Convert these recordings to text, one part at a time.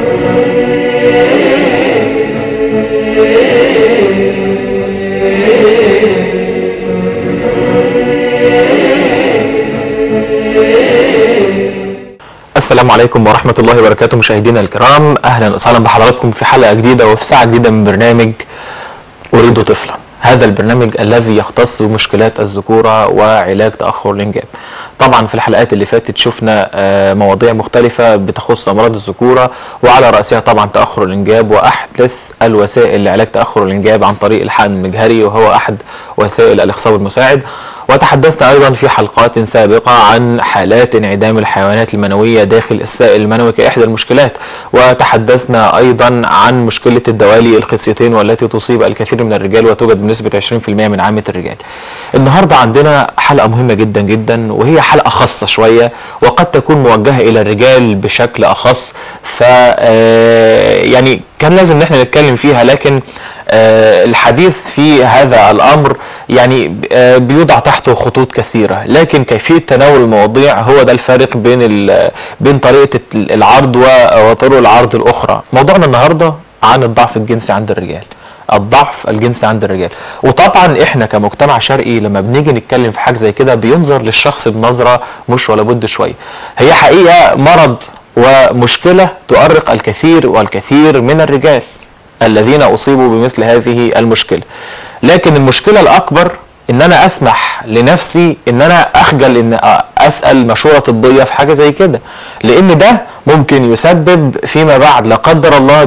السلام عليكم ورحمة الله وبركاته مشاهدينا الكرام أهلا وسهلا بحضراتكم في حلقة جديدة وفي ساعة جديدة من برنامج أريد طفلا هذا البرنامج الذي يختص بمشكلات الذكورة وعلاج تأخر الإنجاب طبعا في الحلقات اللي فاتت شفنا آه، مواضيع مختلفة بتخص أمراض الذكورة وعلى رأسها طبعا تأخر الإنجاب وأحدث الوسائل لعلاج تأخر الإنجاب عن طريق الحقن المجهري وهو أحد وسائل الإخصاب المساعد وتحدثنا أيضا في حلقات سابقة عن حالات انعدام الحيوانات المنوية داخل السائل المنوي كإحدى المشكلات وتحدثنا أيضا عن مشكلة الدوالي الخصيتين والتي تصيب الكثير من الرجال وتوجد بنسبة 20% من عامة الرجال النهاردة عندنا حلقة مهمة جدا جدا وهي حلقة خاصة شوية وقد تكون موجهة إلى الرجال بشكل أخص ف آه، يعني كان لازم ان احنا نتكلم فيها لكن آه، الحديث في هذا الامر يعني آه، بيوضع تحته خطوط كثيره لكن كيفيه تناول المواضيع هو ده الفارق بين ال- بين طريقه العرض و- وطرق العرض الاخرى موضوعنا النهارده عن الضعف الجنسي عند الرجال الضعف الجنسي عند الرجال وطبعا احنا كمجتمع شرقي لما بنيجي نتكلم في حاجه زي كده بينظر للشخص بنظره مش ولا بد شويه هي حقيقه مرض ومشكله تؤرق الكثير والكثير من الرجال الذين اصيبوا بمثل هذه المشكله لكن المشكله الاكبر ان انا اسمح لنفسي ان انا اخجل ان اسال مشوره طبيه في حاجه زي كده لان ده ممكن يسبب فيما بعد لا قدر الله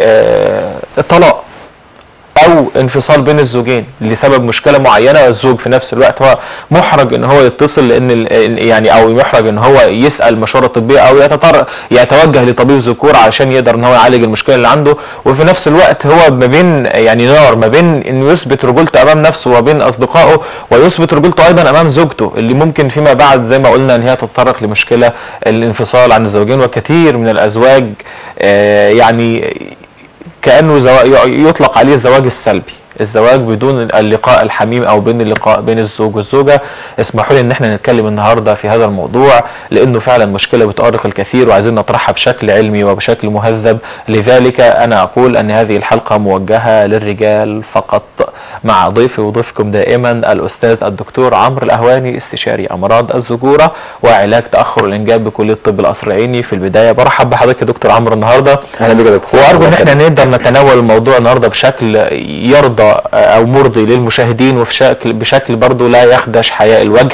بالطلاق او انفصال بين الزوجين لسبب مشكله معينه والزوج في نفس الوقت هو محرج ان هو يتصل لان ال- يعني او محرج ان هو يسال مشوره طبيه او يتطر يتوجه لطبيب ذكور علشان يقدر ان هو يعالج المشكله اللي عنده وفي نفس الوقت هو ما بين يعني نار ما بين انه يثبت رجولته امام نفسه وبين اصدقائه ويثبت رجولته ايضا امام زوجته اللي ممكن فيما بعد زي ما قلنا ان هي تتطرق لمشكله الانفصال عن الزوجين وكثير من الازواج آه، يعني كانه زوا... يطلق عليه الزواج السلبي الزواج بدون اللقاء الحميم او بين اللقاء بين الزوج والزوجه اسمحوا لي ان احنا نتكلم النهارده في هذا الموضوع لانه فعلا مشكله بتؤرق الكثير وعايزين نطرحها بشكل علمي وبشكل مهذب لذلك انا اقول ان هذه الحلقه موجهه للرجال فقط مع ضيفي وضيفكم دائما الاستاذ الدكتور عمرو الاهواني استشاري امراض الذكوره وعلاج تاخر الانجاب بكليه الطب القصر العيني في البدايه برحب بحضرتك يا دكتور عمرو النهارده اهلا بك يا دكتور وارجو ان احنا نقدر نتناول الموضوع النهارده بشكل يرضى او مرضي للمشاهدين وفي شكل بشكل برضه لا يخدش حياء الوجه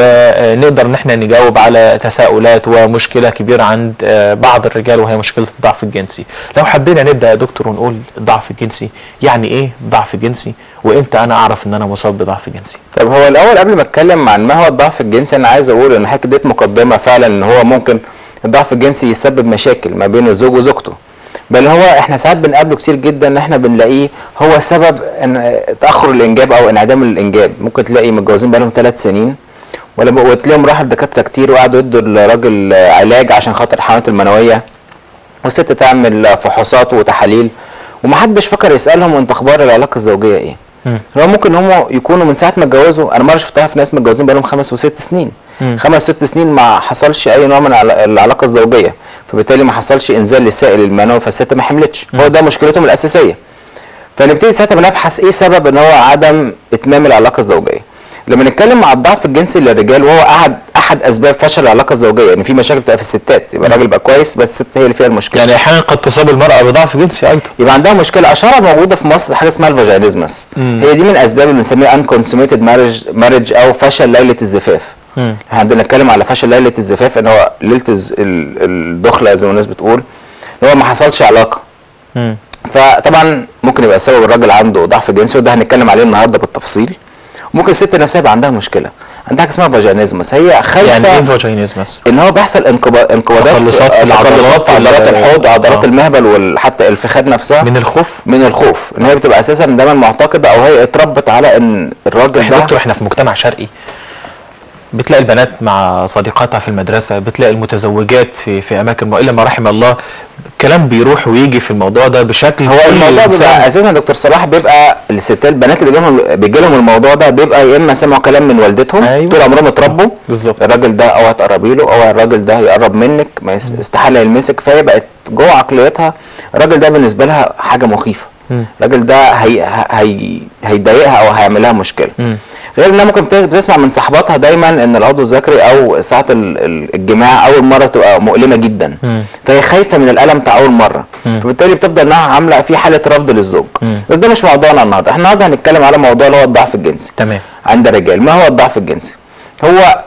ونقدر ان احنا نجاوب على تساؤلات ومشكله كبيره عند بعض الرجال وهي مشكله الضعف الجنسي لو حبينا نبدا يا دكتور ونقول الضعف الجنسي يعني ايه ضعف جنسي وامتى انا اعرف ان انا مصاب بضعف جنسي طب هو الاول قبل ما اتكلم عن ما هو الضعف الجنسي انا عايز اقول ان حضرتك اديت مقدمه فعلا ان هو ممكن الضعف الجنسي يسبب مشاكل ما بين الزوج وزوجته بل هو احنا ساعات بنقابله كتير جدا ان احنا بنلاقيه هو سبب ان تاخر الانجاب او انعدام الانجاب ممكن تلاقي متجوزين بقالهم ثلاث سنين ولا وتلاقيهم راحوا لدكاتره كتير وقعدوا يدوا الراجل علاج عشان خاطر الحيوانات المنويه والست تعمل فحوصات وتحاليل ومحدش فكر يسالهم انت اخبار العلاقه الزوجيه ايه هو ممكن هم يكونوا من ساعه ما اتجوزوا انا مره شفتها في ناس متجوزين بقالهم خمس وست سنين مم. خمس ست سنين ما حصلش اي نوع من العلا- العلاقه الزوجيه فبالتالي ما حصلش انزال للسائل المنوي فالست ما حملتش هو ده مشكلتهم الاساسيه فنبتدي ساعتها بنبحث ايه سبب ان هو عدم اتمام العلاقه الزوجيه لما نتكلم على الضعف الجنسي للرجال وهو احد احد اسباب فشل العلاقه الزوجيه ان في مشاكل بتبقى في الستات يبقى الراجل بقى كويس بس الست هي اللي فيها المشكله يعني احيانا قد تصاب المراه بضعف جنسي ايضا يبقى عندها مشكله اشهرها موجوده في مصر حاجه اسمها الفاجينيزمس مم. هي دي من اسباب اللي بنسميها انكونسوميتد مارج مارج او فشل ليله الزفاف مم. احنا عندنا نتكلم على فشل ليله الزفاف ان هو ليله الز- ال- الدخله زي ما الناس بتقول ان هو ما حصلش علاقه مم. فطبعا ممكن يبقى السبب الراجل عنده ضعف جنسي وده هنتكلم عليه النهارده بالتفصيل ممكن الست نفسها يبقى عندها مشكله عندها حاجه اسمها فاجينيزمس هي خايفه يعني ايه فاجينيزمس ان هو بيحصل انقبا- انقباضات تقلصات في العضلات تقلصات في عضلات ال- الحوض وعضلات آه. المهبل وحتى الفخاد نفسها من الخوف من الخوف ان هي بتبقى اساسا دايما معتقده او هي اتربت على ان الراجل احنا ده دكتور احنا في مجتمع شرقي بتلاقي البنات مع صديقاتها في المدرسه بتلاقي المتزوجات في في اماكن الا ما رحم الله الكلام بيروح ويجي في الموضوع ده بشكل هو كل الموضوع إنسان- بيبقى اساسا دكتور صلاح بيبقى الستات البنات اللي جالهم بيجي لهم الموضوع ده بيبقى يا اما سمعوا كلام من والدتهم أيوة. طول عمرهم اتربوا بالظبط الراجل ده او هتقربي له او الراجل ده يقرب منك ما يس- استحاله يلمسك فهي بقت جوه عقليتها الراجل ده بالنسبه لها حاجه مخيفه مم. الراجل ده هي هي هيضايقها او هيعمل لها مشكله مم. غير انها ممكن بت- بتسمع من صاحباتها دايما ان العضو الذكري او ساعه ال- ال- الجماع اول مره بتبقى مؤلمه جدا مم. فهي خايفه من الالم بتاع اول مره مم. فبالتالي بتفضل انها عامله في حاله رفض للزوج مم. بس ده مش موضوعنا النهارده احنا النهارده هنتكلم على موضوع اللي هو الضعف الجنسي تمام عند الرجال ما هو الضعف الجنسي هو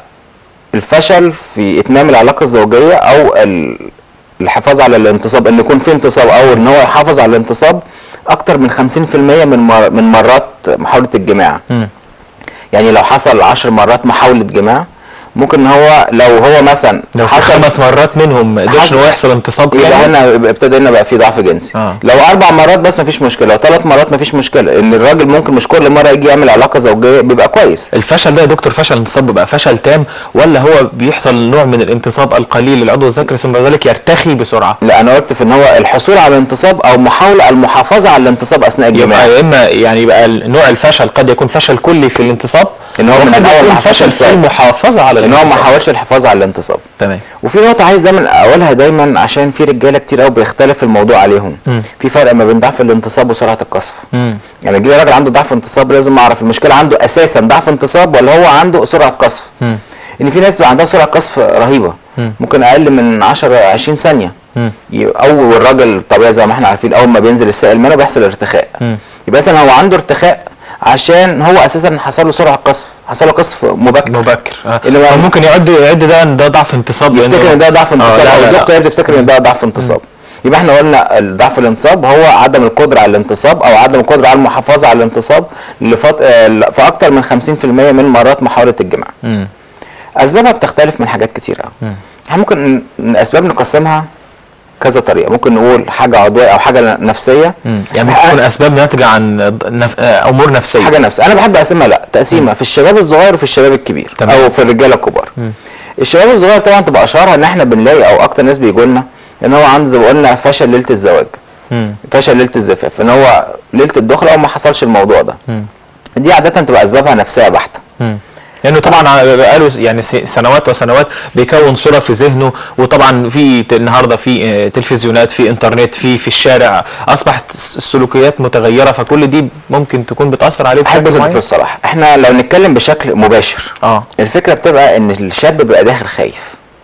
الفشل في اتمام العلاقه الزوجيه او ال- الحفاظ على الانتصاب ان يكون في انتصاب او ان هو يحافظ على الانتصاب اكتر من 50% من مر من مرات محاوله الجماع مم. يعني لو حصل 10 مرات محاوله جماع ممكن ان هو لو هو مثلا لو في خمس مرات منهم ما قدرش حصل- ان هو يحصل انتصاب يبقى كامل هنا يبقى ابتدى هنا بقى في ضعف جنسي آه. لو اربع مرات بس مفيش مشكله لو ثلاث مرات مفيش مشكله ان الراجل ممكن مش كل مره يجي يعمل علاقه زوجيه بيبقى كويس الفشل ده يا دكتور فشل انتصاب بيبقى فشل تام ولا هو بيحصل نوع من الانتصاب القليل للعضو الذكري ثم بعد ذلك يرتخي بسرعه لا انا قلت في ان هو الحصول على الانتصاب او محاوله المحافظه على الانتصاب اثناء الجماع يبقى يا اما يعني يبقى نوع الفشل قد يكون فشل كلي في الانتصاب إن هو من وقد الأول يكون ما حصلش فشل في انتصاب. المحافظه على ان هو ما الانتصاب حاولش الحفاظ على الانتصاب تمام وفي نقطه عايز دايما اقولها دايما عشان في رجاله كتير قوي بيختلف الموضوع عليهم مم. في فرق ما بين ضعف الانتصاب وسرعه القصف مم. يعني يجي راجل عنده ضعف انتصاب لازم اعرف المشكله عنده اساسا ضعف انتصاب ولا هو عنده سرعه قصف مم. ان في ناس بيبقى عندها سرعه قصف رهيبه مم. ممكن اقل من 10 20 ثانيه مم. ي- اول الراجل الطبيعي زي ما احنا عارفين اول ما بينزل السائل المنوي بيحصل ارتخاء مم. يبقى مثلا هو عنده ارتخاء عشان هو اساسا حصل له سرعه قصف حصل له قصف مبكر مبكر آه. اللي هو- فممكن يعد يعد ده إن ده ضعف انتصاب لأنه- يفتكر ان ده ضعف آه، انتصاب لا، او لا، زوجته لا. هي بتفتكر ان ده ضعف انتصاب يبقى احنا قلنا ضعف الانتصاب هو عدم القدره على الانتصاب او عدم القدره على المحافظه على الانتصاب لفط... آه، في اكتر من 50% من مرات محاوله الجماع مم. اسبابها بتختلف من حاجات كتير قوي مم. احنا ممكن ن- الاسباب نقسمها كذا طريقه ممكن نقول حاجه عضويه او حاجه نفسيه مم. يعني ممكن تكون اسباب ناتجه عن نف... آه، امور نفسيه حاجه نفسيه انا بحب اقسمها لا تقسيمها في الشباب الصغير وفي الشباب الكبير تمام. او في الرجاله الكبار الشباب الصغير طبعا تبقى اشهرها ان احنا بنلاقي او اكتر ناس بيجوا لنا ان هو عنده زي ما قلنا فشل ليله الزواج مم. فشل ليله الزفاف ان هو ليله الدخله او ما حصلش الموضوع ده مم. دي عاده تبقى اسبابها نفسيه بحته مم. لانه طبعا ع- بقاله يعني س- سنوات وسنوات بيكون صوره في ذهنه وطبعا في ت- النهارده في آه، تلفزيونات في انترنت في في الشارع اصبحت الس- السلوكيات متغيره فكل دي ممكن تكون بتاثر عليه احب بشكل أقول معين دكتور صلاح احنا لو نتكلم بشكل مباشر اه الفكره بتبقى ان الشاب بيبقى داخل خايف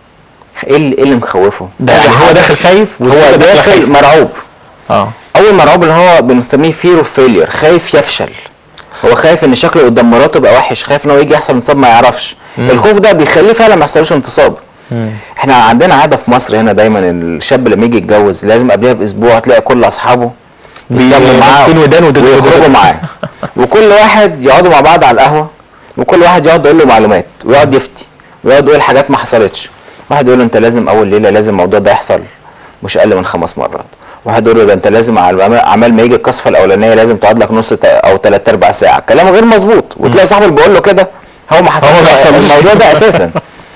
ايه اللي, إيه اللي مخوفه ده يعني هو داخل خايف هو والزوجة داخلة داخل خايفة. مرعوب اه اول مرعوب اللي هو بنسميه فير اوف فيلير خايف يفشل هو خايف ان شكله قدام مراته يبقى وحش خايف ان هو يجي يحصل انتصاب ما يعرفش الخوف ده بيخليه فعلا ما يحصلوش انتصاب احنا عندنا عاده في مصر هنا دايما الشاب لما يجي يتجوز لازم قبلها باسبوع تلاقي كل اصحابه بيتجمعوا معاه ماسكين ودان ودود ويخرجوا ودود. معاه وكل واحد يقعدوا مع بعض على القهوه وكل واحد يقعد يقول له معلومات ويقعد يفتي ويقعد يقول حاجات ما حصلتش واحد يقول له انت لازم اول ليله لازم الموضوع ده يحصل مش اقل من خمس مرات واحد يقول له ده انت لازم على العمل- عمال ما يجي القصفه الاولانيه لازم تقعد لك نص تا- او ثلاث ارباع ساعه كلام غير مظبوط وتلاقي صاحبه اللي بيقول له كده هو ما حصلش هو ما حصلش. الموضوع ده اساسا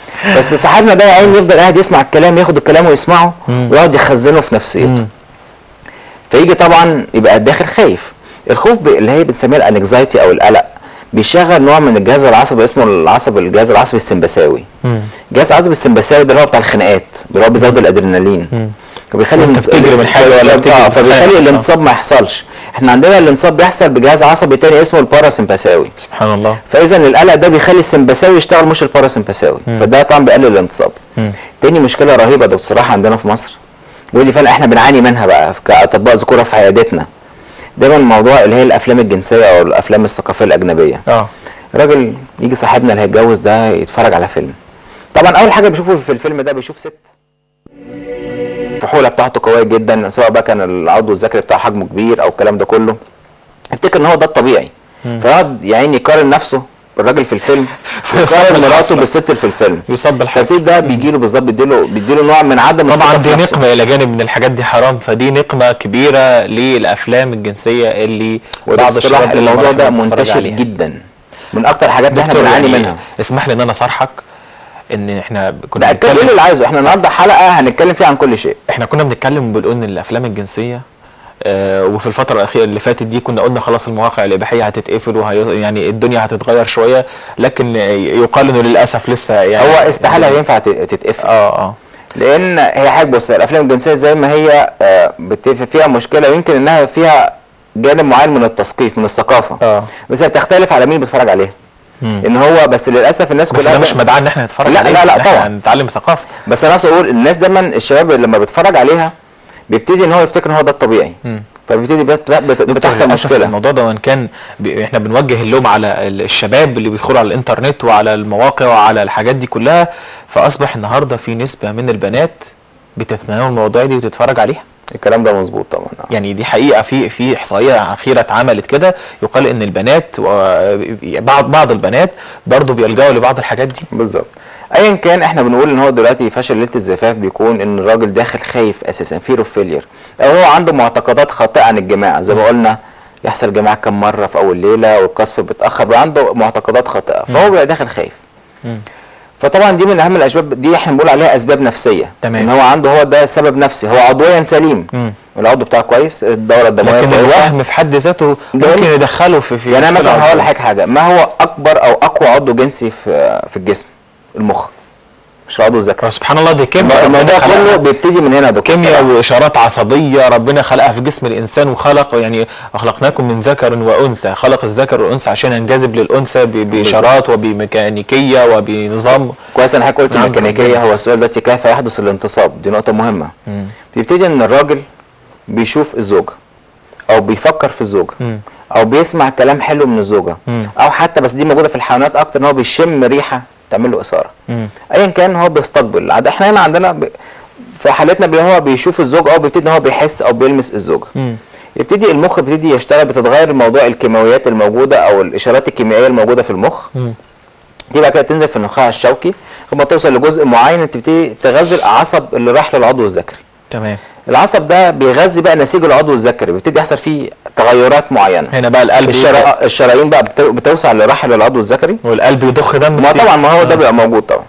بس صاحبنا ده يا عيني يفضل قاعد يسمع الكلام ياخد الكلام ويسمعه ويقعد يخزنه في نفسيته فيجي طبعا يبقى الداخل خايف الخوف ب- اللي هي بنسميها الانكزايتي او القلق بيشغل نوع من الجهاز العصبي اسمه العصب الجهاز العصبي السمبثاوي الجهاز العصبي السمبثاوي ده اللي هو بتاع الخناقات اللي هو بيزود الادرينالين وبيخلي وانت بتجري من حاجة ولا بتجري آه، من فبيخلي خناقة. الانتصاب ما يحصلش احنا عندنا الانتصاب بيحصل بجهاز عصبي تاني اسمه الباراسمبثاوي سبحان الله فاذا القلق ده بيخلي السمبثاوي يشتغل مش الباراسمبثاوي فده طبعا بيقلل الانتصاب مم. تاني مشكله رهيبه ده بصراحه عندنا في مصر ودي فعلا احنا بنعاني منها بقى كاطباء ذكوره في عيادتنا دايما الموضوع اللي هي الافلام الجنسيه او الافلام الثقافيه الاجنبيه اه راجل يجي صاحبنا اللي هيتجوز ده يتفرج على فيلم طبعا اول حاجه بيشوفه في الفيلم ده بيشوف ست الفحوله بتاعته قويه جدا سواء بقى كان العضو الذكري بتاعه حجمه كبير او الكلام ده كله يفتكر ان هو ده الطبيعي فيقعد يا عيني يقارن نفسه بالراجل في الفيلم فيصاب ويقارن مراته بالحسرة. بالست اللي في الفيلم يصاب بالحسد فالست ده بيجي له بالظبط بيديله بيديله نوع من عدم طبعا الثقة في دي نفسه. نقمه الى جانب من الحاجات دي حرام فدي نقمه كبيره للافلام الجنسيه اللي وده بعض بصراحه الشباب اللي الموضوع ده مرحبا بتتفرج منتشر عليها. جدا من اكتر الحاجات اللي احنا دكتور بنعاني يعني منها اسمح لي ان انا صارحك ان احنا كنا ده اتكلم اللي عايزه احنا النهارده حلقه هنتكلم فيها عن كل شيء احنا كنا بنتكلم بنقول ان الافلام الجنسيه آه وفي الفتره الاخيره اللي فاتت دي كنا قلنا خلاص المواقع الاباحيه هتتقفل وهي يعني الدنيا هتتغير شويه لكن آه، يقال انه للاسف لسه يعني هو استحاله ينفع ت- تتقفل اه اه لان هي حاجه بص الافلام الجنسيه زي ما هي آه، بت- فيها مشكله ويمكن انها فيها جانب معين من التثقيف من الثقافه اه بس هي بتختلف على مين بيتفرج عليها مم. ان هو بس للاسف الناس بس كلها ده مش مدعاه ان احنا نتفرج لا، عليه لا، لا، إن إحنا طبعا. نتعلم ثقافه بس انا اقصد اقول الناس دايما الشباب لما بيتفرج عليها بيبتدي ان هو يفتكر ان هو ده الطبيعي مم. فبيبتدي بت- بت- بتحصل للأسف مشكله الموضوع ده وان كان ب... احنا بنوجه اللوم على ال- الشباب اللي بيدخلوا على الانترنت وعلى المواقع وعلى الحاجات دي كلها فاصبح النهارده في نسبه من البنات بتتناول المواضيع دي وتتفرج عليها الكلام ده مظبوط طبعا آه. يعني دي حقيقه في في احصائيه اخيره اتعملت كده يقال ان البنات وبعض بعض البنات برضو بيلجأوا لبعض الحاجات دي بالظبط ايا كان احنا بنقول ان هو دلوقتي فشل ليله الزفاف بيكون ان الراجل داخل خايف اساسا فير اوف فيلير او هو عنده معتقدات خاطئه عن الجماعه زي ما قلنا يحصل جماعه كم مره في اول ليله والقذف بيتاخر بقى عنده معتقدات خاطئه فهو بيبقى داخل خايف مم. فطبعا دي من اهم الاسباب دي احنا بنقول عليها اسباب نفسيه تمام. ان هو عنده هو ده سبب نفسي هو عضويا سليم مم. العضو بتاعه كويس الدوره الدمويه لكن كويسة. الوهم في حد ذاته جميل. ممكن يدخله في في يعني انا مشكلة مثلا هقول عضوية. لحضرتك حاجه ما هو اكبر او اقوى عضو جنسي في في الجسم المخ مش العضو الذكري سبحان الله دي كيمياء الموضوع ربنا خلقها. كله بيبتدي من هنا يا دكتور كيمياء صلاح. واشارات عصبيه ربنا خلقها في جسم الانسان وخلق يعني خلقناكم من ذكر وانثى خلق الذكر والانثى عشان ينجذب للانثى ب- باشارات وبميكانيكيه وبنظام كويس انا حضرتك قلت نعم، الميكانيكيه ربنا. هو السؤال دلوقتي كيف يحدث الانتصاب دي نقطه مهمه مم. بيبتدي ان الراجل بيشوف الزوجه او بيفكر في الزوجه مم. او بيسمع كلام حلو من الزوجه مم. او حتى بس دي موجوده في الحيوانات اكتر ان هو بيشم ريحه تعمل له اثاره مم. ايا كان هو بيستقبل عاد احنا هنا عندنا ب... في حالتنا بي هو بيشوف الزوج او بيبتدي ان هو بيحس او بيلمس الزوجه مم. يبتدي المخ بيبتدي يشتغل بتتغير موضوع الكيماويات الموجوده او الاشارات الكيميائيه الموجوده في المخ مم. دي بقى كده تنزل في النخاع الشوكي لما توصل لجزء معين تبتدي تغذي العصب اللي راح للعضو الذكري تمام العصب ده بيغذي بقى نسيج العضو الذكري بيبتدي يحصل فيه تغيرات معينه هنا بقى القلب يبدأ- الشرا... الشرايين بقى بت... بتوسع لرحل العضو الذكري والقلب يضخ دم ما كتير. طبعا ما هو ده آه. بيبقى موجود طبعا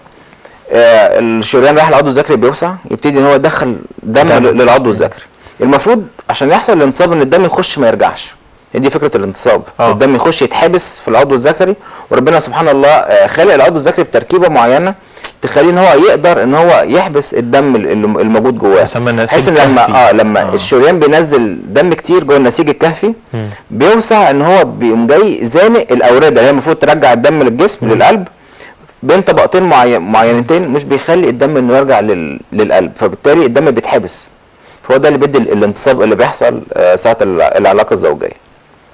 آه الشريان رايح للعضو الذكري بيوسع يبتدي ان هو يدخل دم دم. ل- للعضو الذكري المفروض عشان يحصل الانتصاب ان الدم يخش ما يرجعش هي دي فكره الانتصاب آه. الدم يخش يتحبس في العضو الذكري وربنا سبحان الله آه خالق العضو الذكري بتركيبه معينه تخليه ان هو يقدر ان هو يحبس الدم ال- الم- الموجود جواه يسمى النسيج بحيث ان لما الكهفي. اه لما آه. آه. الشريان بينزل دم كتير جوه النسيج الكهفي مم. بيوسع ان هو بيقوم جاي زانق الاورده اللي هي المفروض ترجع الدم للجسم للقلب بين طبقتين معين معينتين مش بيخلي الدم انه يرجع لل... للقلب فبالتالي الدم بيتحبس فهو ده اللي بيدي ال- الانتصاب اللي بيحصل آه، ساعه ال- العلاقه الزوجيه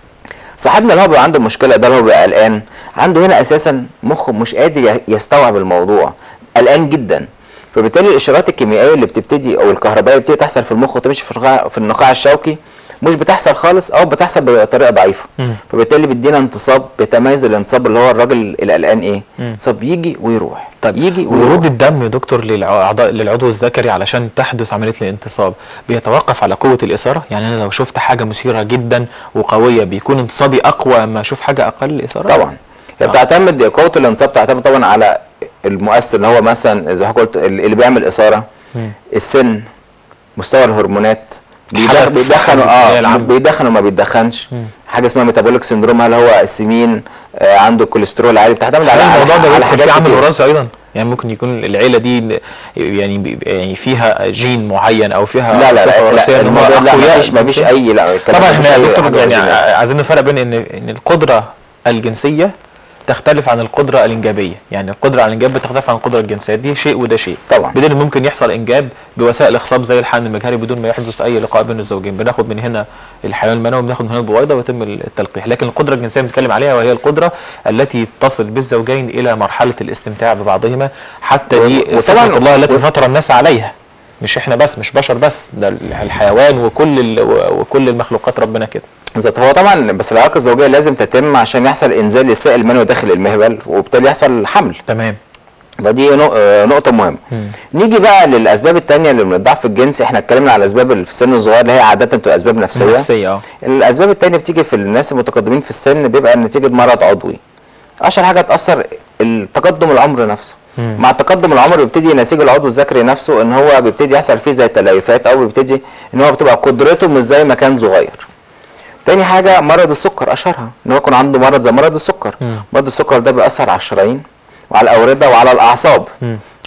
صاحبنا اللي هو بيبقى عنده مشكله ده اللي هو بيبقى قلقان عنده هنا اساسا مخه مش قادر ي- يستوعب الموضوع قلقان جدا فبالتالي الاشارات الكيميائيه اللي بتبتدي او الكهربائيه اللي بتبتدي تحصل في المخ وتمشي في النخاع في النخاع الشوكي مش بتحصل خالص او بتحصل بطريقه ضعيفه مم. فبالتالي بيدينا انتصاب بيتميز الانتصاب اللي هو الراجل القلقان ايه مم. انتصاب يجي ويروح طيب يجي ورود ويروح الدم يا دكتور للأعضاء للعضو الذكري علشان تحدث عمليه الانتصاب بيتوقف على قوه الاثاره يعني انا لو شفت حاجه مثيره جدا وقويه بيكون انتصابي اقوى اما اشوف حاجه اقل اثاره طبعا هي آه. بتعتمد قوه الانتصاب بتعتمد طبعا على المؤثر اللي هو مثلا زي ما قلت اللي بيعمل اثاره مم. السن مستوى الهرمونات حالة بيدخ- الصحة بيدخن الجسدية اه العامة. بيدخن وما بيدخنش مم. حاجه اسمها ميتابوليك سندروم هل هو السمين آه عنده كوليسترول عالي بتعتمد على هل الموضوع على, ده على بيدخل حاجات فيه عامل كتير. وراثي ايضا يعني ممكن يكون العيله دي يعني بي- يعني فيها جين معين او فيها لا لا صفة لا, وراثية لا, إن هم الموضوع لا أقوياء مفيش مفيش جنسياً؟ اي لا الكلام طبعا ده مفيش احنا يا أي دكتور حاجة يعني أوريجينال. عايزين نفرق بين ان ان القدره الجنسيه تختلف عن القدره الانجابيه يعني القدره على الانجاب بتختلف عن القدره الجنسيه دي شيء وده شيء طبعا. بدل ممكن يحصل انجاب بوسائل اخصاب زي الحقن المجهري بدون ما يحدث اي لقاء بين الزوجين بناخد من هنا الحيوان المنوي بناخد من هنا البويضه ويتم التلقيح لكن القدره الجنسيه بنتكلم عليها وهي القدره التي تصل بالزوجين الى مرحله الاستمتاع ببعضهما حتى دي و- وطبعاً- فطره الله التي و- فطر الناس عليها مش احنا بس مش بشر بس ده الحيوان وكل ال- وكل المخلوقات ربنا كده بالظبط هو طبعا بس العلاقه الزوجيه لازم تتم عشان يحصل انزال للسائل المنوي داخل المهبل وبالتالي يحصل حمل تمام فدي نق- آه، نقطة مهمة. نيجي بقى للأسباب التانية اللي من الضعف الجنسي، احنا اتكلمنا على الأسباب اللي في السن الصغير اللي هي عادة بتبقى أسباب نفسية. نفسيه اه الأسباب التانية بتيجي في الناس المتقدمين في السن بيبقى نتيجة مرض عضوي. أشهر حاجة تأثر التقدم العمر نفسه. مم. مع تقدم العمر بيبتدي نسيج العضو الذكري نفسه ان هو بيبتدي يحصل فيه زي تليفات او بيبتدي ان هو بتبقى قدرته مش زي ما كان صغير. تاني حاجة مرض السكر أشهرها ان هو يكون عنده مرض زي مرض السكر. مم. مرض السكر ده بيأثر على الشرايين وعلى الأوردة وعلى الأعصاب. مم.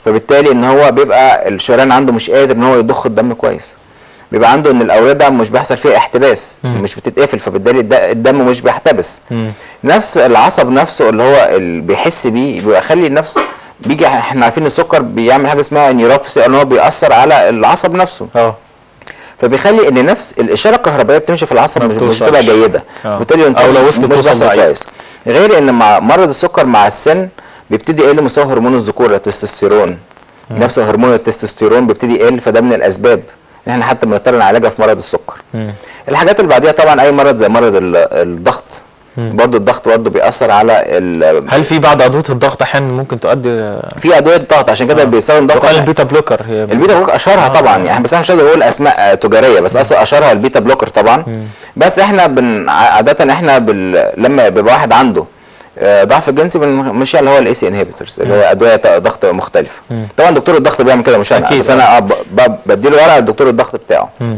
فبالتالي ان هو بيبقى الشريان عنده مش قادر ان هو يضخ الدم كويس بيبقى عنده ان الاورده مش بيحصل فيها احتباس مم. مش بتتقفل فبالتالي الد- الدم مش بيحتبس مم. نفس العصب نفسه اللي هو اللي بيحس بيه بيبقى يخلي النفس بيجي احنا عارفين السكر بيعمل حاجه اسمها نيوروبسي ان هو بيأثر على العصب نفسه اه فبيخلي ان نفس الاشاره الكهربائيه بتمشي في العصب ما مش, مش بتوصلش. بتبقى جيده آه. وبالتالي الانسان أو لو وصلت مش توصل بيحصل ضعيف. كويس غير ان مع مرض السكر مع السن بيبتدي يقل مستوى هرمون الذكوره التستوستيرون نفس هرمون التستوستيرون بيبتدي يقل فده من الاسباب ان احنا حتى بنضطر نعالجها في مرض السكر مم. الحاجات اللي بعديها طبعا اي مرض زي مرض ال- الضغط مم. برضو الضغط برضو بيأثر على ال- هل في بعض ادويه الضغط احيانا ممكن تؤدي في ادويه ضغط عشان كده آه. بيستخدم ضغط يقال البيتا بلوكر هي البيتا بلوكر اشهرها آه. طبعا يعني بس انا مش قادر اقول اسماء آه، تجاريه بس اصل اشهرها البيتا بلوكر طبعا مم. بس احنا بن عاده احنا بال... لما بيبقى واحد عنده آه، ضعف الجنسي بنمشي اللي هو الاي سي انهبيتورز اللي هو ادويه ط- ضغط مختلفه مم. طبعا دكتور الضغط بيعمل كده مش انا أكيد، بس انا آه، ب- ب- بديله ورقه لدكتور الضغط بتاعه مم.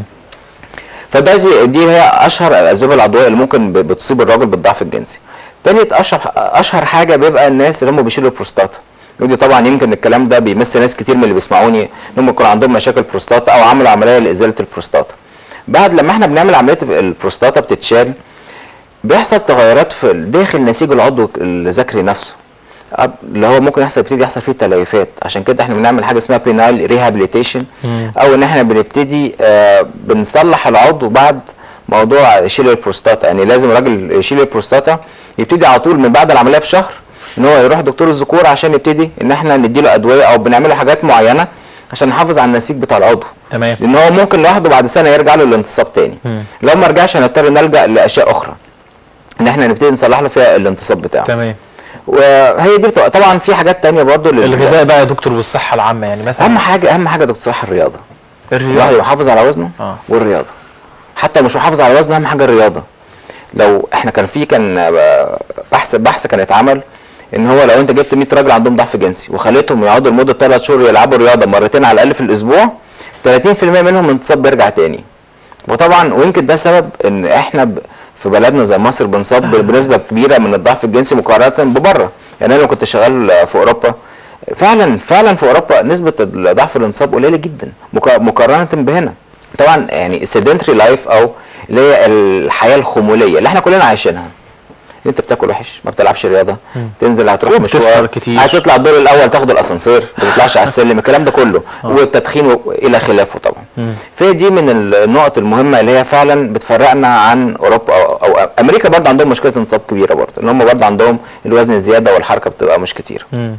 فده دي, دي هي اشهر الاسباب العضويه اللي ممكن ب- بتصيب الراجل بالضعف الجنسي تاني اشهر اشهر حاجه بيبقى الناس اللي هم بيشيلوا البروستاتا ودي طبعا يمكن الكلام ده بيمس ناس كتير من اللي بيسمعوني ان هم يكون عندهم مشاكل بروستاتا او عملوا عمليه لازاله البروستاتا بعد لما احنا بنعمل عمليه البروستاتا بتتشال بيحصل تغيرات في داخل نسيج العضو الذكري نفسه أب- اللي هو ممكن يحصل يبتدي يحصل فيه تليفات عشان كده احنا بنعمل حاجه اسمها بينال ريهابيليتيشن مم. او ان احنا بنبتدي آه بنصلح العضو بعد موضوع شيل البروستاتا يعني لازم الراجل يشيل البروستاتا يبتدي على طول من بعد العمليه بشهر ان هو يروح دكتور الذكور عشان يبتدي ان احنا نديله ادويه او بنعمل له حاجات معينه عشان نحافظ على النسيج بتاع العضو تمام لان هو ممكن لوحده بعد سنه يرجع له الانتصاب تاني مم. لو ما رجعش هنضطر نلجا لاشياء اخرى ان احنا نبتدي نصلح له فيها الانتصاب بتاعه تمام وهي دي بتبقى طبعا في حاجات تانية برضو لل- الغذاء بقى يا دكتور والصحه العامه يعني مثلا اهم حاجه اهم حاجه دكتور صلاح الرياضه الواحد الرياضه يبقى محافظ على وزنه آه. والرياضه حتى مش محافظ على وزنه اهم حاجه الرياضه لو احنا كان في كان آه، بحث بحث كان اتعمل ان هو لو انت جبت 100 راجل عندهم ضعف جنسي وخليتهم يقعدوا لمده 3 شهور يلعبوا رياضه مرتين على الاقل في الاسبوع 30% منهم الانتصاب بيرجع تاني وطبعا ويمكن ده سبب ان احنا ب- في بلدنا زي مصر بنصاب ب- بنسبه كبيره من الضعف الجنسي مقارنه ببره يعني انا لما كنت شغال في اوروبا فعلا فعلا في اوروبا نسبه ضعف الانصاب قليله جدا مقا- مقارنه بهنا طبعا يعني السيدنتري لايف او اللي هي الحياه الخموليه اللي احنا كلنا عايشينها انت بتاكل وحش ما بتلعبش رياضه تنزل هتروح وبتسهر مشوار كتير. عايز تطلع الدور الاول تاخد الاسانسير ما تطلعش على السلم الكلام ده كله والتدخين و- الى خلافه طبعا مم. فهي دي من النقط المهمه اللي هي فعلا بتفرقنا عن اوروبا او, أو امريكا برضه عندهم مشكله انصاب كبيره برضه ان هم برضه عندهم الوزن الزياده والحركه بتبقى مش كتير مم.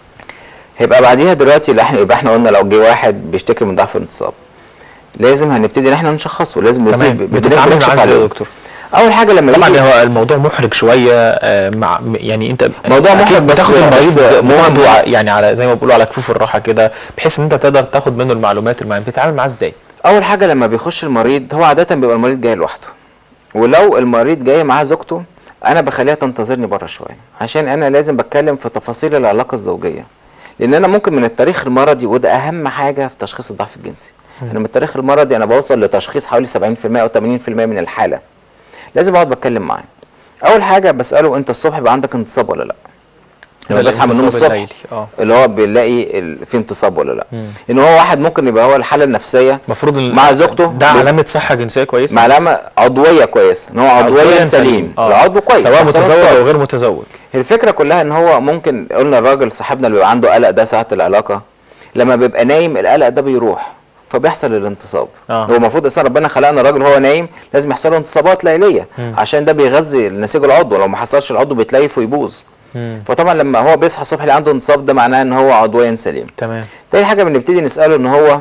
هيبقى بعديها دلوقتي اللي احنا يبقى احنا قلنا لو جه واحد بيشتكي من ضعف الانتصاب لازم هنبتدي ان احنا نشخصه لازم تمام نبتدي- بتتعامل بنكشف معاه ازاي عليه. يا دكتور اول حاجه لما طبعا يجي- هو الموضوع محرج شويه آه، مع يعني انت موضوع أكيد محرج بس- بتاخد بس المريض مهم. موضوع يعني على زي ما بيقولوا على كفوف الراحه كده بحيث ان انت تقدر تاخد منه المعلومات المعينه بتتعامل معاه ازاي اول حاجه لما بيخش المريض هو عاده بيبقى المريض جاي لوحده ولو المريض جاي معاه زوجته انا بخليها تنتظرني بره شويه عشان انا لازم بتكلم في تفاصيل العلاقه الزوجيه لان انا ممكن من التاريخ المرضي وده اهم حاجه في تشخيص الضعف الجنسي انا من التاريخ المرضي انا بوصل لتشخيص حوالي 70% او 80% من الحاله لازم اقعد بتكلم معاه اول حاجه بساله انت الصبح بقى عندك انتصاب ولا لا لما ده بصحى من النوم الانتصاب الصبح الليلي. اه اللي هو بيلاقي ال- في انتصاب ولا لا مم. ان هو واحد ممكن يبقى هو الحاله النفسيه المفروض ال- مع زوجته ده بي- علامه صحه جنسيه كويسه معلمه عضويه كويسه ان هو عضويا سليم آه. العضو كويس سواء بس هو متزوج اتصاب. او غير متزوج الفكره كلها ان هو ممكن قلنا الراجل صاحبنا اللي بيبقى عنده قلق ده ساعه العلاقه لما بيبقى نايم القلق ده بيروح فبيحصل الانتصاب آه. هو المفروض اصلا ربنا خلقنا الراجل وهو نايم لازم يحصل له انتصابات ليليه مم. عشان ده بيغذي نسيج العضو لو ما حصلش العضو بيتليف ويبوظ مم. فطبعا لما هو بيصحى الصبح اللي عنده انتصاب ده معناه ان هو عضويا سليم تمام تاني حاجه بنبتدي نساله ان هو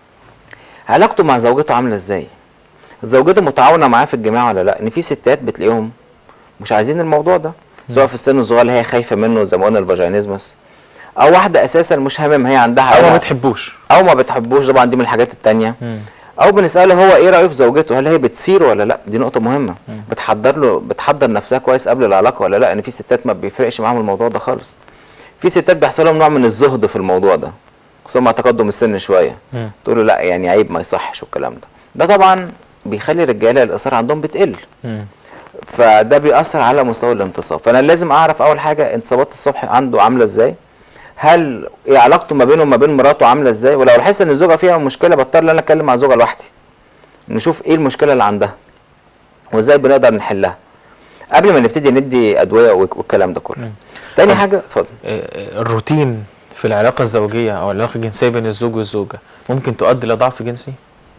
علاقته مع زوجته عامله ازاي زوجته متعاونه معاه في الجماع ولا لا ان في ستات بتلاقيهم مش عايزين الموضوع ده سواء في السن الصغير اللي هي خايفه منه زي ما قلنا الفاجينيزمس او واحده اساسا مش هامم هي عندها او ما علاقة. بتحبوش او ما بتحبوش طبعا دي من الحاجات التانية مم. او بنساله هو ايه رايه في زوجته هل هي بتسير ولا لا دي نقطه مهمه بتحضر له بتحضر نفسها كويس قبل العلاقه ولا لا ان في ستات ما بيفرقش معاهم الموضوع ده خالص في ستات بيحصل لهم نوع من الزهد في الموضوع ده خصوصا مع تقدم السن شويه مم. تقول له لا يعني عيب ما يصحش والكلام ده ده طبعا بيخلي الرجاله الاثاره عندهم بتقل مم. فده بيأثر على مستوى الانتصاب فانا لازم اعرف اول حاجه انتصابات الصبح عنده عامله ازاي هل ايه علاقته ما بينه وما بين مراته عامله ازاي ولو لاحظت ان الزوجه فيها مشكله بضطر ان انا اتكلم مع الزوجه لوحدي نشوف ايه المشكله اللي عندها وازاي بنقدر نحلها قبل ما نبتدي ندي ادويه والكلام ده كله تاني طب- حاجه اتفضل آه، الروتين في العلاقه الزوجيه او العلاقه الجنسيه بين الزوج والزوجه ممكن تؤدي لضعف جنسي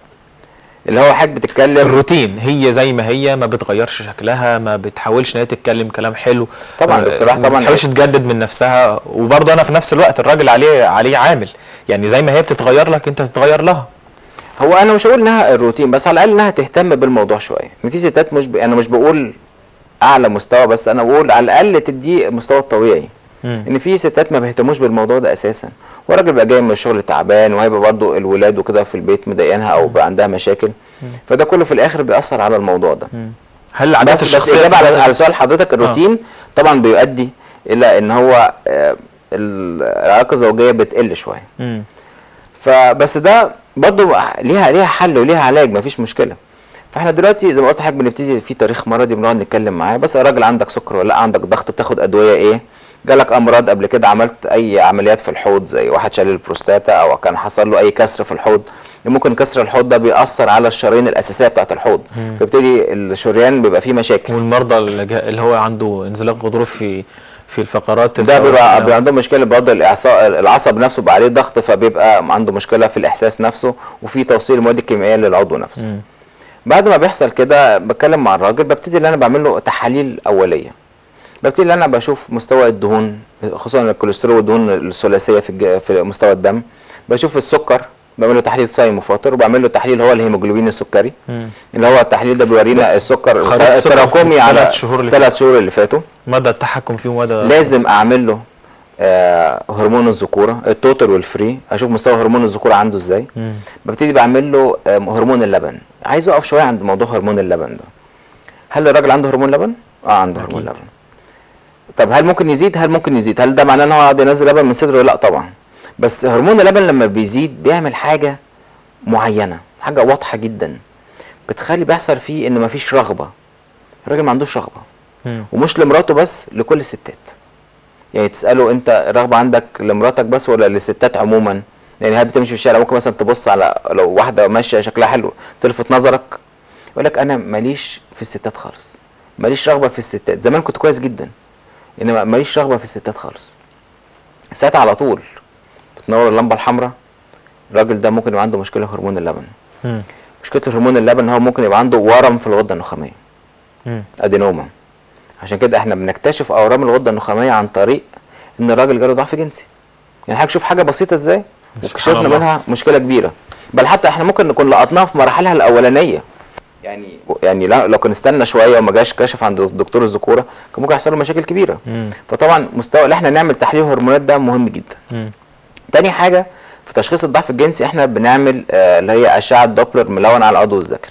اللي هو حضرتك بتتكلم الروتين هي زي ما هي ما بتغيرش شكلها ما بتحاولش ان هي تتكلم كلام حلو طبعاً، آه، بصراحة ما طبعاً. بتحاولش تجدد من نفسها وبرضه انا في نفس الوقت الراجل عليه عليه عامل يعني زي ما هي بتتغير لك انت تتغير لها هو انا مش هقول انها الروتين بس على الاقل انها تهتم بالموضوع شويه ان في ستات مش ب... انا مش بقول اعلى مستوى بس انا بقول على الاقل تديه المستوى الطبيعي مم. ان في ستات ما بيهتموش بالموضوع ده اساسا والراجل بقى جاي من الشغل تعبان وهيبقى برضه الولاد وكده في البيت مضايقينها او بقى عندها مشاكل فده كله في الاخر بيأثر على الموضوع ده هل العادات بس بس الشخصيه اجابه على, في- على سؤال حضرتك الروتين طبعا بيؤدي الى ان هو آه، العلاقه الزوجيه بتقل شويه مم. فبس ده برضو ليها ليها حل وليها علاج مفيش مشكله فاحنا دلوقتي زي ما قلت لحضرتك بنبتدي في تاريخ مرضي بنقعد نتكلم معاه بس يا راجل عندك سكر ولا لا عندك ضغط بتاخد ادويه ايه جالك امراض قبل كده عملت اي عمليات في الحوض زي واحد شال البروستاتا او كان حصل له اي كسر في الحوض ممكن كسر الحوض ده بيأثر على الشرايين الاساسيه بتاعت الحوض فبتدي الشريان بيبقى فيه مشاكل والمرضى اللي, جا- اللي هو عنده انزلاق غضروف في في الفقرات ده بيبقى الفقرية. بيبقى عنده مشكله برضه الاعصاب العصب نفسه بقى عليه ضغط فبيبقى عنده مشكله في الاحساس نفسه وفي توصيل المواد الكيميائيه للعضو نفسه مم. بعد ما بيحصل كده بتكلم مع الراجل ببتدي ان انا بعمل له تحاليل اوليه ببتدي ان انا بشوف مستوى الدهون خصوصا الكوليسترول والدهون الثلاثيه في الج- في مستوى الدم بشوف السكر بعمل له تحليل صايم وفاطر وبعمل له تحليل هو الهيموجلوبين السكري مم. اللي هو التحليل ده بيورينا السكر خريطة السكر التراكمي في على الثلاث شهور اللي ثلاث شهور اللي فاتوا مدى التحكم فيه ومدى لازم اعمل له آه هرمون الذكوره التوتال والفري اشوف مستوى هرمون الذكوره عنده ازاي مم. ببتدي بعمل له آه هرمون اللبن عايز اقف شويه عند موضوع هرمون اللبن ده هل الراجل عنده هرمون لبن اه عنده هرمون أكيد. لبن طب هل ممكن يزيد هل ممكن يزيد هل ده معناه ان هو يقعد ينزل لبن من صدره لا طبعا بس هرمون اللبن لما بيزيد بيعمل حاجه معينه حاجه واضحه جدا بتخلي بيحصل فيه ان مفيش رغبه الراجل ما عندوش رغبه مم. ومش لمراته بس لكل الستات يعني تساله انت الرغبه عندك لمراتك بس ولا للستات عموما يعني هل بتمشي في الشارع ممكن مثلا تبص على لو واحده ماشيه شكلها حلو تلفت نظرك يقول لك انا ماليش في الستات خالص ماليش رغبه في الستات زمان كنت كويس جدا انما ماليش رغبه في الستات خالص ساعتها على طول بتنور اللمبه الحمراء الراجل ده ممكن يبقى عنده مشكله في هرمون اللبن مم. مشكله هرمون اللبن ان هو ممكن يبقى عنده ورم في الغده النخاميه مم. ادينوما عشان كده احنا بنكتشف اورام الغده النخاميه عن طريق ان الراجل جاله ضعف جنسي يعني حضرتك شوف حاجه بسيطه ازاي سبحان واكتشفنا الله. منها مشكله كبيره بل حتى احنا ممكن نكون لقطناها في مراحلها الاولانيه يعني يعني لا- لو كان استنى شويه وما جاش كشف عند دكتور الذكوره كان ممكن يحصل له مشاكل كبيره مم. فطبعا مستوى اللي احنا نعمل تحليل هرمونات ده مهم جدا مم. تاني حاجه في تشخيص الضعف الجنسي احنا بنعمل آه، اللي هي اشعه دوبلر ملون على العضو الذكري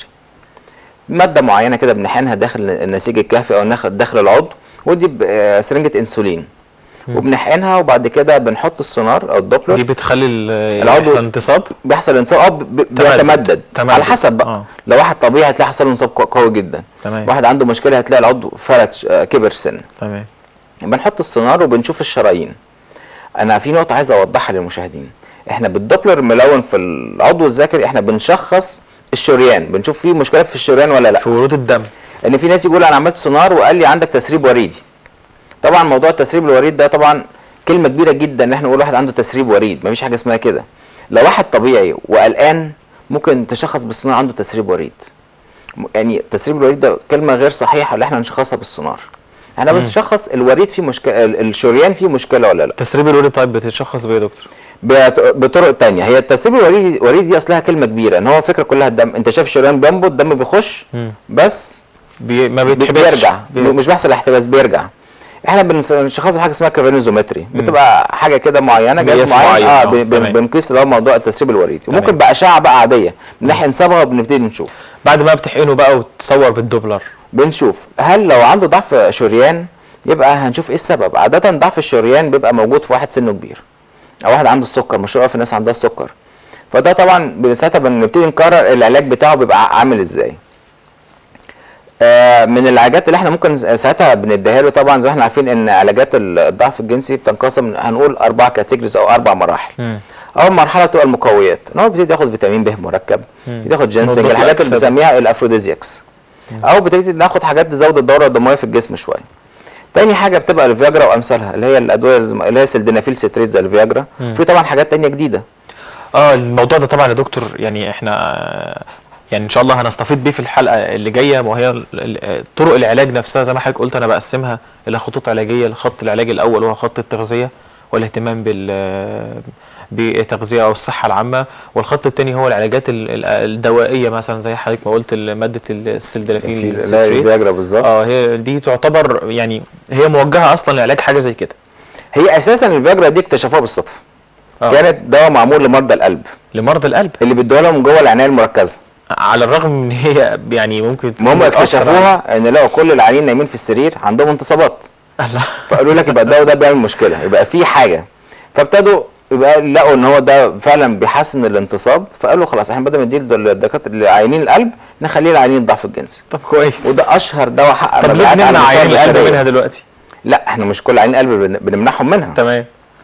ماده معينه كده بنحقنها داخل النسيج الكهفي او ناخ- داخل العضو ودي ب- آه، سرنجه انسولين وبنحقنها وبعد كده بنحط السونار او الدوبلر دي بتخلي ال- العضو- يحصل انتصاب بيحصل انصاب اه ب- ب- بيتمدد تمدد. على حسب بقى آه. لو واحد طبيعي هتلاقي حصل له انصاب قو- قوي جدا تمام. واحد عنده مشكله هتلاقي العضو فلت ش- آه، كبر سن تمام بنحط السونار وبنشوف الشرايين انا في نقطه عايز اوضحها للمشاهدين احنا بالدوبلر الملون في العضو الذكري احنا بنشخص الشريان بنشوف فيه مشكله في الشريان ولا لا في ورود الدم ان في ناس يقول انا عملت سونار وقال لي عندك تسريب وريدي طبعا موضوع التسريب الوريد ده طبعا كلمه كبيره جدا ان احنا نقول واحد عنده تسريب وريد مفيش حاجه اسمها كده لو واحد طبيعي وقلقان ممكن تشخص بالسونار عنده تسريب وريد م- يعني تسريب الوريد ده كلمه غير صحيحه اللي احنا نشخصها بالسونار احنا بنشخص الوريد فيه مشكله الشريان فيه مشكله ولا لا تسريب الوريد طيب بتتشخص بايه يا دكتور؟ بط- بطرق تانية هي التسريب الوريدي الوريدي دي اصلها كلمه كبيره ان هو الفكره كلها الدم انت شايف الشريان بينبض الدم بيخش مم. بس بي... ما بي- بيتحبسش بيرجع بي... مش بيحصل احتباس بيرجع احنا بنس- بنشخصها بحاجه اسمها كرفانيزومتري بتبقى حاجه كده معينه جهاز مقياس معين, معين، اه آه، بن- بن- تمام. بنقيس اللي هو موضوع التسريب الوريدي تمام. وممكن باشعه بقى عاديه من ناحيه نصبغه وبنبتدي نشوف بعد ما بتحقنه بقى وتصور بالدوبلر بنشوف هل لو عنده ضعف شريان يبقى هنشوف ايه السبب عاده ضعف الشريان بيبقى موجود في واحد سنه كبير او واحد عنده السكر مشهور أوي في الناس عندها السكر فده طبعا ب- ساعتها بنبتدي نقرر العلاج بتاعه بيبقى عامل ازاي آه، من العلاجات اللي احنا ممكن ساعتها بنديها له طبعا زي ما احنا عارفين ان علاجات الضعف الجنسي بتنقسم هنقول اربع كاتيجوريز او اربع مراحل مم. اول مرحله تبقى المقويات ان هو بيبتدي ياخد فيتامين ب مركب بيبتدي ياخد جينسنج مضادات الحاجات اللي الأكسدة. بنسميها الافروديزياكس او بتبتدي ناخد حاجات تزود الدوره الدمويه في الجسم شويه تاني حاجه بتبقى الفياجرا وامثالها اللي هي الادويه اللي هي سلدنافيل ستريت زي الفياجرا في طبعا حاجات تانية جديده اه الموضوع ده طبعا يا دكتور يعني احنا يعني ان شاء الله هنستفيد بيه في الحلقه اللي جايه وهي ال- ال- طرق العلاج نفسها زي ما حضرتك قلت انا بقسمها الى خطوط علاجيه لخط العلاج الاول وهو خط التغذيه والاهتمام بال بالتغذيه او الصحه العامه والخط الثاني هو العلاجات ال- ال- الدوائيه مثلا زي حضرتك ما قلت ماده السلدنافيل في لا الستريت. الفياجرا بالظبط اه هي دي تعتبر يعني هي موجهه اصلا لعلاج حاجه زي كده هي اساسا الفياجرا دي اكتشفوها بالصدفه آه. كانت دواء معمول لمرضى القلب لمرضى القلب اللي بيدوها لهم جوه العنايه المركزه على الرغم من هي يعني ممكن ما هم تكون بتأثر على- اكتشفوها ان لو كل العيانين نايمين في السرير عندهم انتصابات الله فقالوا لك يبقى الدواء ده بيعمل مشكله يبقى في حاجه فابتدوا يبقى لقوا ان هو ده فعلا بيحسن الانتصاب فقالوا خلاص احنا بدل ما نديه للدكاتره لعيانين القلب نخليه لعيانين الضعف الجنسي طب كويس وده اشهر دواء حقق طب ليه مبيعات على بنمنع مستوى عيان القلب البشرية. منها دلوقتي؟ لا احنا مش كل عيانين القلب بن- بنمنعهم منها تمام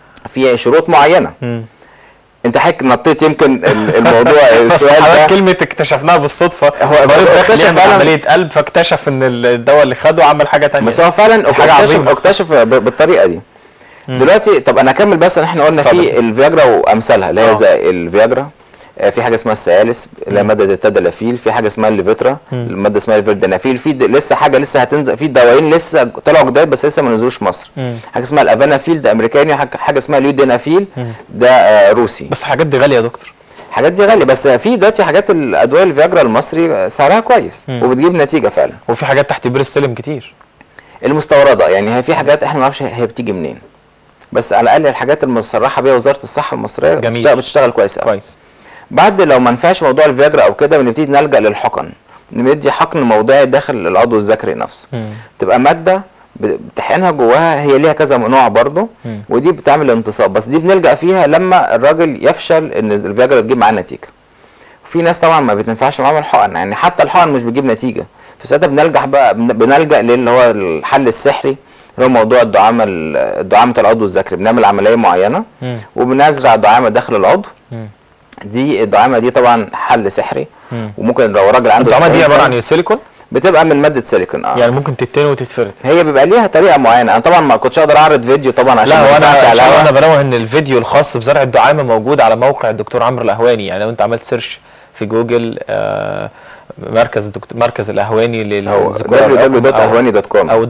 في شروط معينه مم. انت حضرتك نطيت يمكن ال- الموضوع بس السؤال حضرتك ده كلمة اكتشفناها بالصدفة هو مريض داخل اكتشف يعمل فعلاً- عملية قلب فاكتشف ان الدواء اللي خده عمل حاجة تانية بس هو فعلا حاجة اكتشف عظيمة. اكتشف ب- بالطريقه دي دلوقتي طب انا اكمل بس ان احنا قلنا اتفضل. في الفياجرا وامثالها اللي اه. هي زي الفياجرا آه، في حاجه اسمها السيالس اللي هي ماده التدلافيل في حاجه اسمها الليفيترا الماده اسمها الفيردنافيل في د- لسه حاجه لسه هتنزل في دوايين لسه طلعوا جداد بس لسه ما نزلوش مصر مم. حاجه اسمها الافانافيل ده امريكاني حاجه حاجة اسمها اليودينافيل ده آه، روسي بس الحاجات دي غالية يا دكتور الحاجات دي غاليه بس في دلوقتي حاجات الادويه الفياجرا المصري سعرها كويس مم. وبتجيب نتيجه فعلا وفي حاجات تحت بير السلم كتير المستورده يعني هي في حاجات احنا ما نعرفش هي بتيجي منين بس على الاقل الحاجات المصرحه بيها وزاره الصحه المصريه جميل. بتشتغل, بتشتغل كويس قوي كويس بعد لو ما نفعش موضوع الفياجرا او كده بنبتدي نلجا للحقن ندي حقن موضعي داخل العضو الذكري نفسه مم. تبقى ماده ب- بتحقنها جواها هي ليها كذا نوع برضه مم. ودي بتعمل انتصاب بس دي بنلجا فيها لما الراجل يفشل ان الفياجرا تجيب معاه نتيجه في ناس طبعا ما بتنفعش معاهم الحقن يعني حتى الحقن مش بتجيب نتيجه فساعتها بنلجا بقى بن- بنلجا للي هو الحل السحري اللي هو موضوع الدعامه ال- دعامه العضو الذكري بنعمل عمليه معينه مم. وبنزرع دعامه داخل العضو مم. دي الدعامه دي طبعا حل سحري مم. وممكن لو راجل عنده الدعامة دي 90 عبارة سنة عن إيه؟ سيليكون بتبقى من ماده سيليكون اه يعني ممكن تتني وتتفرد هي بيبقى ليها طريقه معينه انا طبعا ما كنتش اقدر اعرض فيديو طبعا عشان لا ما هو ينفعش انا على إن شاء الله الهوا. انا بنوه ان الفيديو الخاص بزرع الدعامه موجود على موقع الدكتور عمرو الاهواني يعني لو انت عملت سيرش في جوجل آه، مركز الدكتور مركز الاهواني هو للذكورة والأرقام أو- www.ahwani.com او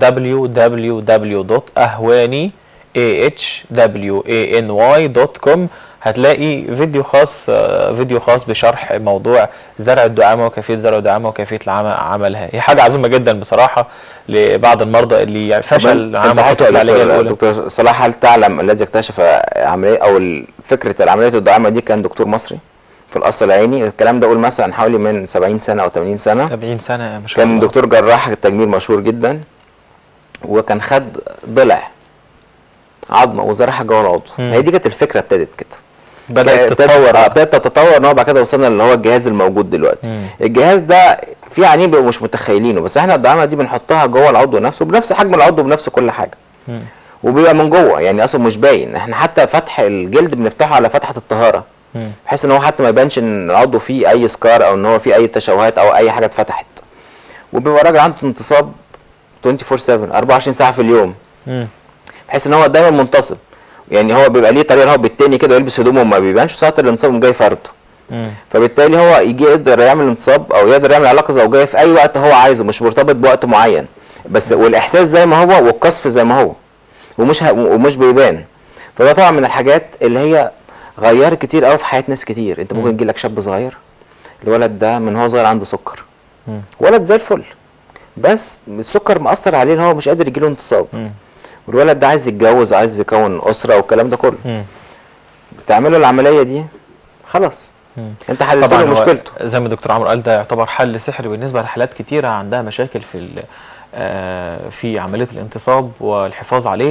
www.ahwani a h w a n y دوت كوم هتلاقي فيديو خاص آه، فيديو خاص بشرح موضوع زرع الدعامه وكيفيه زرع الدعامه وكيفيه العم- عملها هي حاجه عظيمه جدا بصراحه لبعض المرضى اللي يعني فشل انت عمل حتى الخطوط العلاجيه دكتور, الاولى دكتور صلاح هل تعلم الذي اكتشف عمليه او ال- فكره العمليه الدعامه دي كان دكتور مصري في القصر العيني الكلام ده قول مثلا حوالي من 70 سنه او 80 سنه 70 سنه ما شاء كان الله دكتور جراح التجميل مشهور جدا وكان خد ضلع عظمه وزرعها جوه العضو مم. هي دي كانت الفكره ابتدت كده بدات ابتدت- تتطور آه، ابتدت تتطور ان هو بعد كده وصلنا اللي هو الجهاز الموجود دلوقتي مم. الجهاز ده في عيانين بيبقوا مش متخيلينه بس احنا الدعامه دي بنحطها جوه العضو نفسه بنفس حجم العضو بنفس كل حاجه مم. وبيبقى من جوه يعني اصلا مش باين احنا حتى فتح الجلد بنفتحه على فتحه الطهاره مم. بحيث ان هو حتى ما يبانش ان العضو فيه اي سكار او ان هو فيه اي تشوهات او اي حاجه اتفتحت وبيبقى راجل عنده انتصاب 24 7 24 ساعه في اليوم مم. بحيث ان هو دايما منتصب يعني هو بيبقى ليه طريقه ان هو بالتاني كده يلبس هدومه وما بيبانش ساعه الانتصاب يقوم جاي فرده مم. فبالتالي هو يجي يقدر يعمل انتصاب او يقدر يعمل علاقه زوجيه في اي وقت هو عايزه مش مرتبط بوقت معين بس والاحساس زي ما هو والقصف زي ما هو ومش ه... ومش بيبان فده طبعا من الحاجات اللي هي غيرت كتير قوي في حياه ناس كتير انت ممكن يجي لك شاب صغير الولد ده من هو صغير عنده سكر مم. ولد زي الفل بس السكر مأثر عليه ان هو مش قادر يجيله انتصاب مم. والولد ده عايز يتجوز عايز يكون اسره والكلام ده كله مم. بتعمله العمليه دي خلاص مم. انت حللت طبعا له هو مشكلته زي ما الدكتور عمرو قال ده يعتبر حل سحري بالنسبه لحالات كتيره عندها مشاكل في ال- آه، في عمليه الانتصاب والحفاظ عليه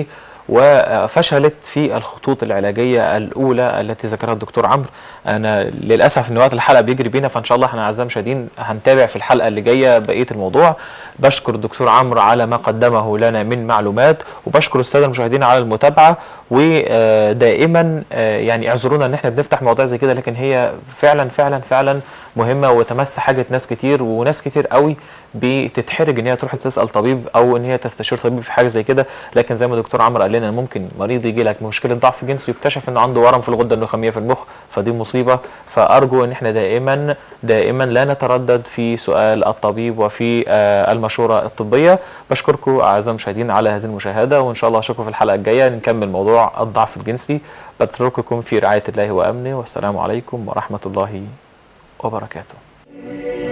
وفشلت في الخطوط العلاجيه الاولى التي ذكرها الدكتور عمرو انا للاسف ان وقت الحلقه بيجري بينا فان شاء الله احنا اعزائي المشاهدين هنتابع في الحلقه اللي جايه بقيه الموضوع بشكر الدكتور عمرو على ما قدمه لنا من معلومات وبشكر الساده المشاهدين على المتابعه ودائما يعني اعذرونا ان احنا بنفتح مواضيع زي كده لكن هي فعلا فعلا فعلا مهمه وتمس حاجه ناس كتير وناس كتير قوي بتتحرج ان هي تروح تسال طبيب او ان هي تستشير طبيب في حاجه زي كده لكن زي ما الدكتور عمرو قال لنا ممكن مريض يجي لك مشكله ضعف جنسي يكتشف انه عنده ورم في الغده النخاميه في المخ فدي مصيبه فارجو ان احنا دائما دائما لا نتردد في سؤال الطبيب وفي المشوره الطبيه بشكركم اعزائي المشاهدين على هذه المشاهده وان شاء الله اشوفكم في الحلقه الجايه نكمل موضوع الضعف الجنسي بترككم في رعايه الله وامنه والسلام عليكم ورحمه الله وبركاته